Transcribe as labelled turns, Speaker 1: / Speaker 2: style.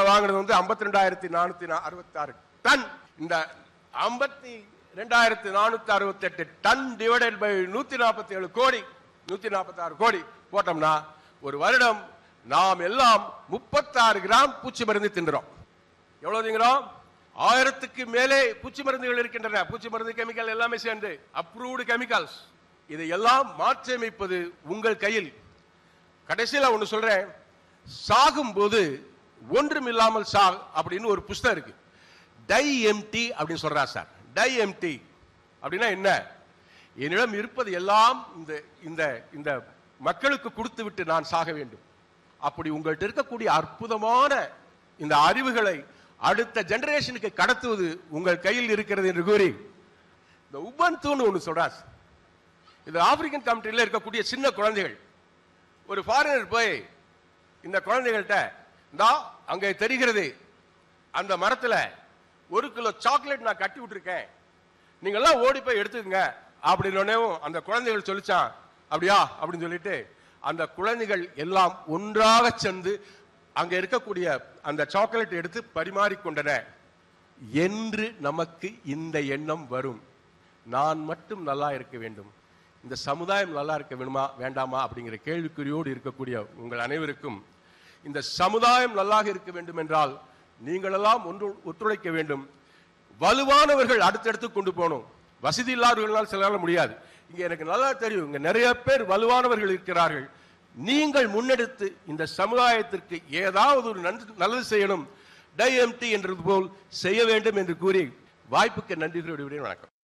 Speaker 1: வாங்கினது வந்து ஐம்பத்தி ரெண்டாயிரத்தி நானூத்தி அறுபத்தி ஆறு டன் இந்த ஐம்பத்தி ரெண்டாயிரத்தி நானூத்தி அறுபத்தி எட்டு டன் டிவைடட் பை நூத்தி நாற்பத்தி ஏழு கோடி நூத்தி நாற்பத்தி ஆறு கோடி போட்டோம்னா ஒரு வருடம் நாம் எல்லாம் முப்பத்தாறு கிராம் பூச்சி மருந்து தின்றோம் எவ்வளவு திங்கிறோம் ஆயிரத்துக்கு மேலே பூச்சி மருந்துகள் இருக்கின்றன பூச்சி மருந்து கெமிக்கல் எல்லாமே சேர்ந்து அப்ரூவ்டு கெமிக்கல்ஸ் இதை எல்லாம் மாற்றியமைப்பது உங்கள் கையில் கடைசியில் ஒன்று சொல்றேன் சாகும்போது ஒன்றும் இல்லாமல் சாக் அப்படின்னு ஒரு புஸ்தகம் இருக்கு டை எம்டி அப்படின்னு சொல்றா சார் டை எம்டி அப்படின்னா என்ன என்னிடம் இருப்பது எல்லாம் இந்த இந்த இந்த மக்களுக்கு கொடுத்து விட்டு நான் சாக வேண்டும் அப்படி உங்கள்கிட்ட இருக்கக்கூடிய அற்புதமான இந்த அறிவுகளை அடுத்த ஜெனரேஷனுக்கு கடத்துவது உங்கள் கையில் இருக்கிறது என்று கூறி இந்த உபந்துன்னு ஒன்று சொல்றா சார். இது ஆப்பிரிக்கன் கண்ட்ரியில் இருக்கக்கூடிய சின்ன குழந்தைகள் ஒரு ஃபாரினர் போய் இந்த குழந்தைகள்கிட்ட இந்தா அங்கே தெரிகிறது அந்த மரத்துல ஒரு கிலோ சாக்லேட் நான் கட்டி விட்டுருக்கேன் நீங்க எல்லாம் ஓடி போய் எடுத்துக்கங்க அப்படின்னு அந்த குழந்தைகள் சொல்லிச்சான் அப்படியா அப்படின்னு சொல்லிட்டு அந்த குழந்தைகள் எல்லாம் ஒன்றாக சென்று அங்க இருக்கக்கூடிய அந்த சாக்லேட் எடுத்து பரிமாறிக்கொண்டன என்று நமக்கு இந்த எண்ணம் வரும் நான் மட்டும் நல்லா இருக்க வேண்டும் இந்த சமுதாயம் நல்லா இருக்க வேணுமா வேண்டாமா அப்படிங்கிற கேள்விக்குறியோடு இருக்கக்கூடிய உங்கள் அனைவருக்கும் இந்த சமுதாயம் நல்லாக இருக்க வேண்டும் என்றால் நீங்களெல்லாம் ஒன்று ஒத்துழைக்க வேண்டும் வலுவானவர்கள் அடுத்தடுத்து கொண்டு போகணும் வசதி இல்லாதவர்களால் சிலரால முடியாது இங்க எனக்கு நல்லா தெரியும் இங்க நிறைய பேர் வலுவானவர்கள் இருக்கிறார்கள் நீங்கள் முன்னெடுத்து இந்த சமுதாயத்திற்கு ஏதாவது ஒரு நன்று நல்லது செய்யணும் டைஎம்டி என்றது போல் செய்ய வேண்டும் என்று கூறி வாய்ப்புக்கு நன்றி கூறி விடுகிறேன். வணக்கம்